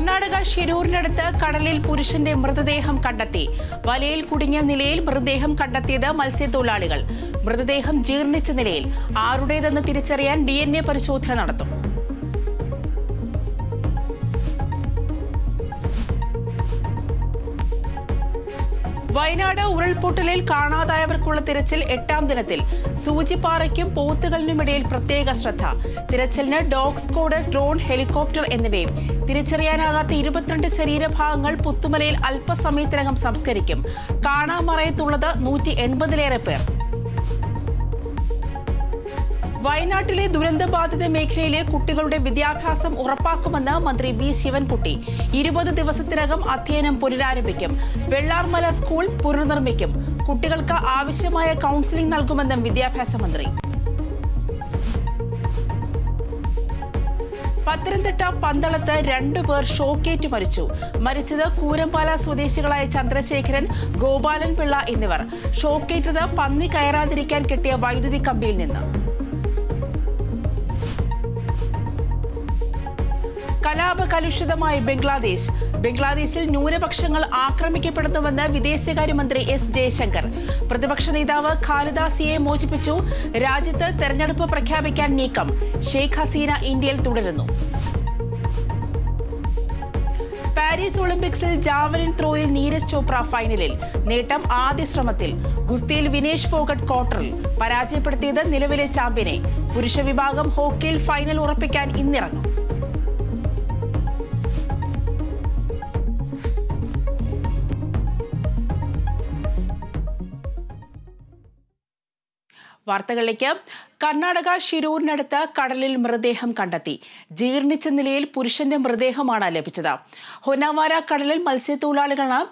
കർണാടക ഷിരൂരിനടുത്ത് കടലിൽ പുരുഷന്റെ മൃതദേഹം കണ്ടെത്തി വലയിൽ കുടുങ്ങിയ നിലയിൽ മൃതദേഹം കണ്ടെത്തിയത് മത്സ്യത്തൊഴിലാളികൾ മൃതദേഹം ജീർണിച്ച നിലയിൽ ആരുടേതെന്ന് തിരിച്ചറിയാൻ ഡി പരിശോധന നടത്തും വയനാട് ഉരുൾപൊട്ടലിൽ കാണാതായവർക്കുള്ള തിരച്ചിൽ എട്ടാം ദിനത്തിൽ സൂചിപ്പാറയ്ക്കും പോത്തുകലിനുമിടയിൽ പ്രത്യേക ശ്രദ്ധ തിരച്ചിലിന് ഡോഗ് സ്ക്വാഡ് ഡ്രോൺ ഹെലികോപ്റ്റർ എന്നിവയും തിരിച്ചറിയാനാകാത്ത ഇരുപത്തിരണ്ട് ശരീരഭാഗങ്ങൾ പുത്തുമലയിൽ അല്പസമയത്തിനകം സംസ്കരിക്കും കാണാമറയത്തുള്ളത് നൂറ്റി എൺപതിലേറെ പേർ വയനാട്ടിലെ ദുരന്തബാധിത മേഖലയിലെ കുട്ടികളുടെ വിദ്യാഭ്യാസം ഉറപ്പാക്കുമെന്ന് മന്ത്രി വി ശിവൻകുട്ടി ഇരുപത് ദിവസത്തിനകം അധ്യയനം പുനരാരംഭിക്കും വെള്ളാർമല സ്കൂൾ പുനർനിർമ്മിക്കും കുട്ടികൾക്ക് ആവശ്യമായ കൌൺസിലിംഗ് നൽകുമെന്നും വിദ്യാഭ്യാസ മന്ത്രി പത്തനംതിട്ട പന്തളത്ത് രണ്ടുപേർ ഷോക്കേറ്റ് മരിച്ചു മരിച്ചത് കൂരമ്പാല സ്വദേശികളായ ചന്ദ്രശേഖരൻ ഗോപാലൻ പിള്ള എന്നിവർ ഷോക്കേറ്റത് പന്നി കയറാതിരിക്കാൻ കെട്ടിയ വൈദ്യുതി കമ്പിയിൽ നിന്ന് കലാപകലുഷിതമായി ബംഗ്ലാദേശ് ബംഗ്ലാദേശിൽ ന്യൂനപക്ഷങ്ങൾ ആക്രമിക്കപ്പെടുന്നുവെന്ന് വിദേശകാര്യമന്ത്രി എസ് ജയശങ്കർ പ്രതിപക്ഷ നേതാവ് ഖാലിദാസിയെ മോചിപ്പിച്ചു രാജ്യത്ത് തെരഞ്ഞെടുപ്പ് പ്രഖ്യാപിക്കാൻ നീക്കം ഷെയ്ഖ് ഹസീന ഇന്ത്യയിൽ തുടരുന്നു പാരീസ് ഒളിമ്പിക്സിൽ ജാവലിൻ ത്രോയിൽ നീരജ് ചോപ്ര ഫൈനലിൽ നേട്ടം ആദ്യ ശ്രമത്തിൽ ഗുസ്തിയിൽ വിനേഷ് ഫോഗട്ട് ക്വാർട്ടറിൽ പരാജയപ്പെടുത്തിയത് നിലവിലെ ചാമ്പ്യനെ പുരുഷ വിഭാഗം ഹോക്കിയിൽ ഫൈനൽ ഉറപ്പിക്കാൻ ഇന്നിറങ്ങും വാർത്തകളിലേക്ക് കർണാടക ഷിരൂരിനടുത്ത് കടലിൽ മൃതദേഹം കണ്ടെത്തി ജീർണിച്ച നിലയിൽ പുരുഷന്റെ മൃതദേഹമാണ് ലഭിച്ചത് ഹൊന്നാവാര കടലിൽ മത്സ്യത്തൊഴിലാളികളാണ്